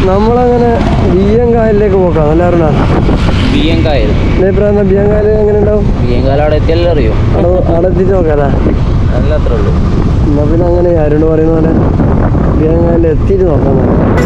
നമ്മളങ്ങനെ ബിയ്യങ്കായലിലേക്ക് പോക്കാം അല്ല അറിഞ്ഞ ബിയ്യങ്കായൽ അഭിപ്രായം ബിയ്യങ്കായൽ എങ്ങനെ ഉണ്ടാവും ബിയ്യങ്കാല അവിടെ എത്തിയാലേ അറിയോ അവിടെ അവിടെ എത്തിച്ച് നോക്കാം അല്ലേ നല്ല അത്രേ ഉള്ളൂ എന്നാ പിന്നെ അങ്ങനെ അരുണ് പറയുന്ന പോലെ ബിയ്യങ്കായലിൽ എത്തിയിട്ട് നോക്കാം നമുക്ക്.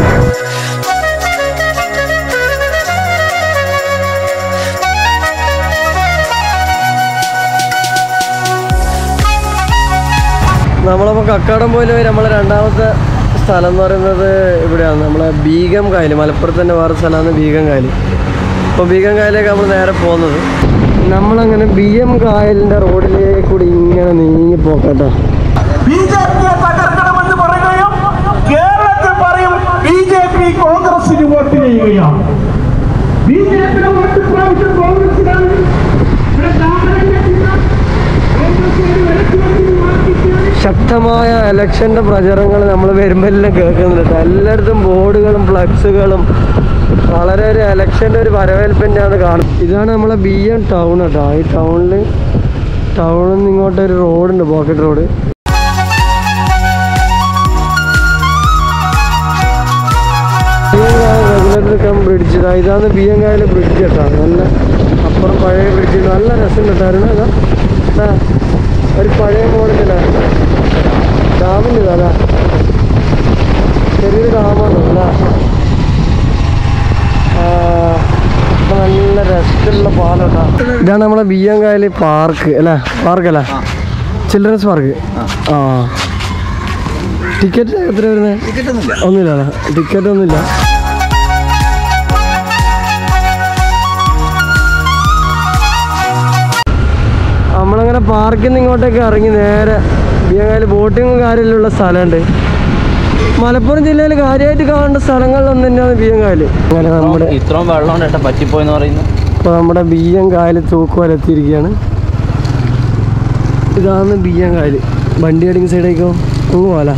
നമ്മളപ്പോൾ കക്കാടം പോലെ നമ്മളെ രണ്ടാമത്തെ സ്ഥലം എന്ന് പറയുന്നത് ഇവിടെയാണ് നമ്മളെ ബീഗം കായൽ മലപ്പുറത്ത് തന്നെ വേറെ സ്ഥലമാണ് ബീഗം കായൽ അപ്പോൾ ബീഗം കായലിലേക്ക് നമ്മൾ നേരെ പോകുന്നത് നമ്മളങ്ങനെ ബി എം കായലിൻ്റെ റോഡിലേക്ക് കൂടി ഇങ്ങനെ നീങ്ങി പോക്കട്ടോ ബി ജെ പിയെ തകർക്കണമെന്ന് പറയുകയും കേരളത്തിൽ പറയും ബി ജെ പി കോൺഗ്രസിന് വോട്ട് ചെയ്യുകയാണ് ബി ജെ പിയുടെ വോട്ട് പ്രാവശ്യം കോൺഗ്രസിനാണ് ഇവിടെ താമരന്റെ ചിഹ്നം കോൺഗ്രസിന് വിലക്കുവെന്ന് മാറ്റിയിട്ട് ശക്തമായ ഇലക്ഷൻ്റെ പ്രചരണങ്ങൾ നമ്മൾ വരുമ്പോൾ എല്ലാം കേൾക്കുന്നുണ്ട് കേട്ടോ എല്ലായിടത്തും ബോർഡുകളും ഫ്ലക്സുകളും വളരെ ഒരു ഇലക്ഷൻ്റെ ഒരു വരവേൽപ്പ് തന്നെയാണ് കാണുന്നത് ഇതാണ് നമ്മളെ ബി എം ടൗൺ കേട്ടോ ഈ ടൗണിൽ ടൗണിൽ നിന്ന് ഇങ്ങോട്ട് ഒരു റോഡുണ്ട് pocket road regulator cum bridge ഇതാ ഇതാണ് ബി എം കായലെ ബ്രിഡ്ജ് കേട്ടോ നല്ല അപ്പുറം പഴയ ബ്രിഡ്ജ് നല്ല രസം കേട്ടായിരുന്നു ഇതാ ഇതാ, ഒരു പഴയ മോഡലാണ് ഡാമിൻ്റെ ഇതാ അതാ. ചെറിയൊരു ഡാമാണ് അല്ല ഇപ്പൊ നല്ല രസമുള്ള പാലട്ടാ ഇതാണ് നമ്മളെ ബി എം കായല് പാർക്ക് അല്ലേ പാർക്ക് അല്ലേ ചിൽഡ്രൻസ് പാർക്ക് ആ ടിക്കറ്റ് എത്ര വരുന്നത് ഒന്നുമില്ല അല്ലേ ടിക്കറ്റ് ഒന്നുമില്ല നമ്മളങ്ങനെ പാർക്കിൽ നിന്ന് ഇങ്ങോട്ടേക്ക് ഇറങ്ങി നേരെ ബിയങ്ങാല് ബോട്ടിങ്ങും കാര്യമെല്ലാം സ്ഥലമുണ്ട് മലപ്പുറം ജില്ലയിൽ കാര്യമായിട്ട് കാണേണ്ട സ്ഥലങ്ങളിലൊന്നും തന്നെയാണ് ബിയങ്കായൽ അങ്ങനെ നമ്മുടെ ഇത്രയും വെള്ളം കൊണ്ടേട്ട പറ്റിപ്പോയെന്ന് പറയുന്നു ഇപ്പോൾ നമ്മുടെ ബിയ്യം കായൽ തൂക്കുവലെത്തിയിരിക്കുകയാണ് ഇതാണ് ബിയ്യം കായൽ വണ്ടി അടിക്കുന്ന സൈഡേക്കോ അങ്ങ് പോല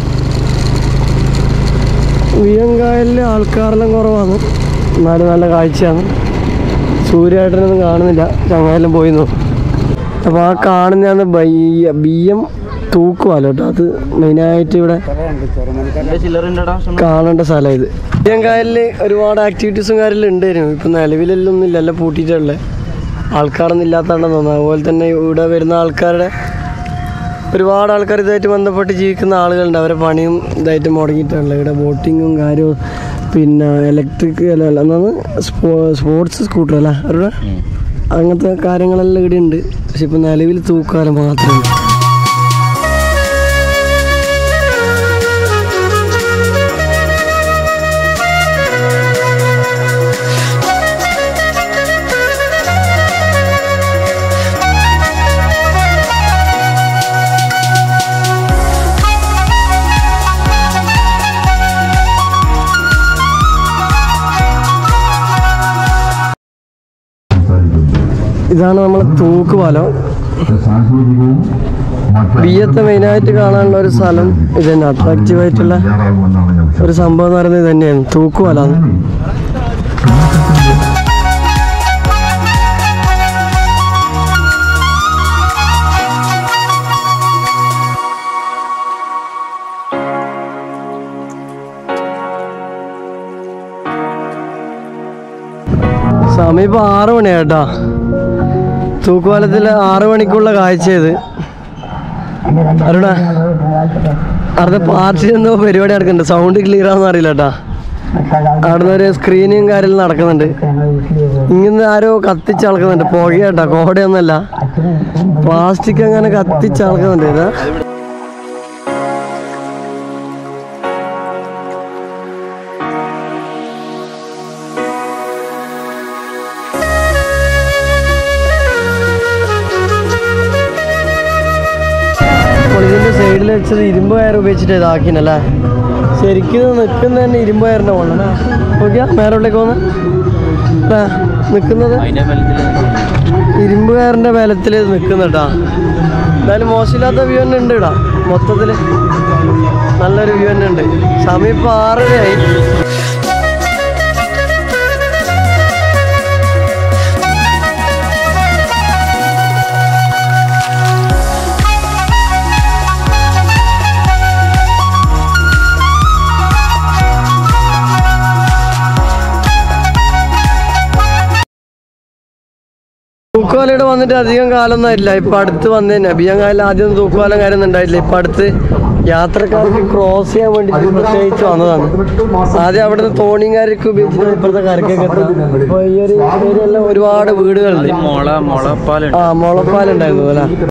ബിയ്യം കായലിൽ ആൾക്കാരെല്ലാം കുറവാണ് എന്നാലും നല്ല കാഴ്ചയാണ് സൂര്യായിട്ടൊന്നും കാണുന്നില്ല ചങ്ങായെല്ലാം പോയി നോക്കും അപ്പോൾ ആ കാണുന്നതാണ് ബയ്യ ബിയ്യം തൂക്കുവാല കേട്ടോ അത് മെയിനായിട്ട് ഇവിടെ എന്റെ ചില്ലറിൻ്റെടാ കാണേണ്ട സ്ഥലം ഇത് കായലിൽ ഒരുപാട് ആക്ടിവിറ്റീസും കാര്യമെല്ലാം ഉണ്ടായിരുന്നു ഇപ്പം നിലവിലെല്ലാം ഒന്നും ഇല്ലല്ലോ പൂട്ടിയിട്ടുള്ളത് ആൾക്കാരൊന്നും ഇല്ലാത്തതാണെന്ന് തോന്നുന്നു അതുപോലെ തന്നെ ഇവിടെ വരുന്ന ആൾക്കാരുടെ ഒരുപാട് ആൾക്കാർ ഇതായിട്ട് ബന്ധപ്പെട്ട് ജീവിക്കുന്ന ആളുകളുണ്ട് അവരെ പണിയും ഇതായിട്ട് മുടങ്ങിയിട്ടുള്ളത് ഇവിടെ ബോട്ടിങ്ങും കാര്യവും പിന്നെ ഇലക്ട്രിക് അല്ല അല്ല എന്നാണ് സ്പോ സ്പോർട്സ് സ്കൂട്ടർ അല്ലേ അവരുടെ അങ്ങനത്തെ കാര്യങ്ങളെല്ലാം ഇവിടെ ഉണ്ട് പക്ഷെ ഇപ്പം നിലവിൽ തൂക്കാലം മാത്രമേ ഉള്ളൂ ഇതാണ് നമ്മളെ തൂക്കുപാലം സാങ്കേതികവും ബിയ്യത്തെ മെയിനായിട്ട് കാണാനുള്ള ഒരു സ്ഥലം ഇത് തന്നെ അട്രാക്റ്റീവ് ആയിട്ടുള്ള തയ്യാറാകുമെന്നാണ് ഞാൻ ഒരു സംഭവം എന്ന് പറയുന്നത് ഇത് തന്നെയാണ് തൂക്കുപാലാണ് സമയം ഇപ്പോൾ ആറ് മണിയാട്ടാ തൂക്കുപാലത്തിൽ ആറ് മണിക്കുള്ള കാഴ്ച ഇത് അരുണ അടുത്ത പാർട്ടി എന്തോ പരിപാടി നടക്കുന്നുണ്ട് സൗണ്ട് ക്ലിയർ ആണെന്ന് അറിയില്ല കേട്ടാ അവിടുന്ന് ഒരു സ്ക്രീനിങ് കാര്യം നടക്കുന്നുണ്ട് ഇങ്ങനെ ആരോ കത്തിച്ചളക്കുന്നുണ്ട് പുകയാട്ടാ കോടയൊന്നല്ല പ്ലാസ്റ്റിക് അങ്ങനെ കത്തിച്ചളക്കുന്നുണ്ട് ഇതാ അപ്പോൾ ഇതിന്റെ സൈഡിൽ വെച്ചത് ഇരുമ്പ് കയർ ഉപയോഗിച്ചിട്ട് ഇതാക്കിനല്ലേ ശരിക്കും ഇത് നിൽക്കുന്ന തന്നെ ഇരുമ്പ് കയറിന്റെ മുകളിലാണ് നോക്കിയാ മേലോട്ടേക്ക് വന്ന് നിൽക്കുന്നത് അതിന്റെ ബലത്തിൽ ഇരുമ്പ് കയറിന്റെ ബലത്തിൽ ഇത് നിൽക്കുന്നുട്ടാ എന്തായാലും മോശമില്ലാത്ത വ്യൂ തന്നെ ഉണ്ട് ഇടാ മൊത്തത്തിൽ നല്ലൊരു വ്യൂ തന്നെ ഉണ്ട് സമയം ഇപ്പോൾ ആറരയായി തൂക്കുവാലയുടെ വന്നിട്ട് അധികം കാലമൊന്നും ആയില്ല ഇപ്പൊ അടുത്ത് വന്നതന്നെ ബിയങ്കാലിൽ ആദ്യം തൂക്കുവാലം കാര്യമൊന്നും ഉണ്ടായില്ല ഇപ്പൊ അടുത്ത് യാത്രക്കാർക്ക് ക്രോസ് ചെയ്യാൻ വേണ്ടി പ്രത്യേകിച്ച് വന്നതാണ് ആദ്യം അവിടുന്ന് തോണിക്കാർക്ക് ഉപയോഗിച്ചിട്ട് ഇപ്പോഴത്തെ കരക്കൊക്കെ എത്താം ഇപ്പൊ ഈ ഒരു ഏരിയയെല്ലാം ഒരുപാട് വീടുകളുണ്ട് മുള മുളപ്പാലുണ്ട് ആ മുളപ്പാലുണ്ടായിരുന്നു അല്ലേ